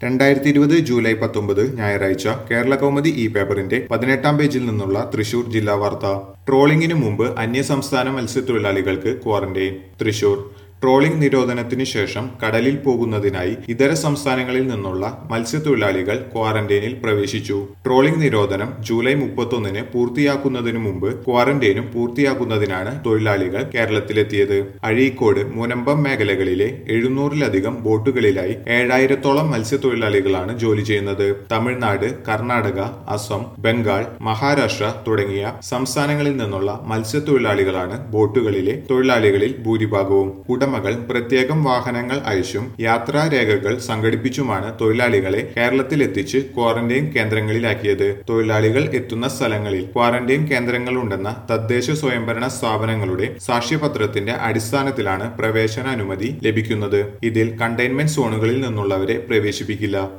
രണ്ടായിരത്തി ഇരുപത് ജൂലൈ പത്തൊമ്പത് ഞായറാഴ്ച കേരള കൗമുദി ഈ പേപ്പറിന്റെ പതിനെട്ടാം പേജിൽ നിന്നുള്ള തൃശൂർ ജില്ലാ വാർത്ത ട്രോളിംഗിനു മുമ്പ് അന്യസംസ്ഥാന മത്സ്യത്തൊഴിലാളികൾക്ക് ക്വാറന്റൈൻ തൃശൂർ ട്രോളിംഗ് നിരോധനത്തിന് ശേഷം കടലിൽ പോകുന്നതിനായി ഇതര സംസ്ഥാനങ്ങളിൽ നിന്നുള്ള മത്സ്യത്തൊഴിലാളികൾ ക്വാറന്റൈനിൽ പ്രവേശിച്ചു ട്രോളിംഗ് നിരോധനം ജൂലൈ മുപ്പത്തൊന്നിന് പൂർത്തിയാക്കുന്നതിനു മുമ്പ് ക്വാറന്റൈനും പൂർത്തിയാക്കുന്നതിനാണ് തൊഴിലാളികൾ കേരളത്തിലെത്തിയത് അഴീക്കോട് മുനമ്പം മേഖലകളിലെ എഴുന്നൂറിലധികം ബോട്ടുകളിലായി ഏഴായിരത്തോളം മത്സ്യത്തൊഴിലാളികളാണ് ജോലി ചെയ്യുന്നത് തമിഴ്നാട് കർണാടക അസം ബംഗാൾ മഹാരാഷ്ട്ര തുടങ്ങിയ സംസ്ഥാനങ്ങളിൽ നിന്നുള്ള മത്സ്യത്തൊഴിലാളികളാണ് ബോട്ടുകളിലെ തൊഴിലാളികളിൽ ഭൂരിഭാഗവും ഉടമകൾ പ്രത്യേകം വാഹനങ്ങൾ അയച്ചും യാത്രാരേഖകൾ സംഘടിപ്പിച്ചുമാണ് തൊഴിലാളികളെ കേരളത്തിലെത്തിച്ച് ക്വാറന്റൈൻ കേന്ദ്രങ്ങളിലാക്കിയത് തൊഴിലാളികൾ എത്തുന്ന സ്ഥലങ്ങളിൽ ക്വാറന്റൈൻ കേന്ദ്രങ്ങളുണ്ടെന്ന തദ്ദേശ സ്വയംഭരണ സ്ഥാപനങ്ങളുടെ സാക്ഷ്യപത്രത്തിന്റെ അടിസ്ഥാനത്തിലാണ് പ്രവേശനാനുമതി ലഭിക്കുന്നത് ഇതിൽ കണ്ടെയ്ൻമെന്റ് സോണുകളിൽ നിന്നുള്ളവരെ പ്രവേശിപ്പിക്കില്ല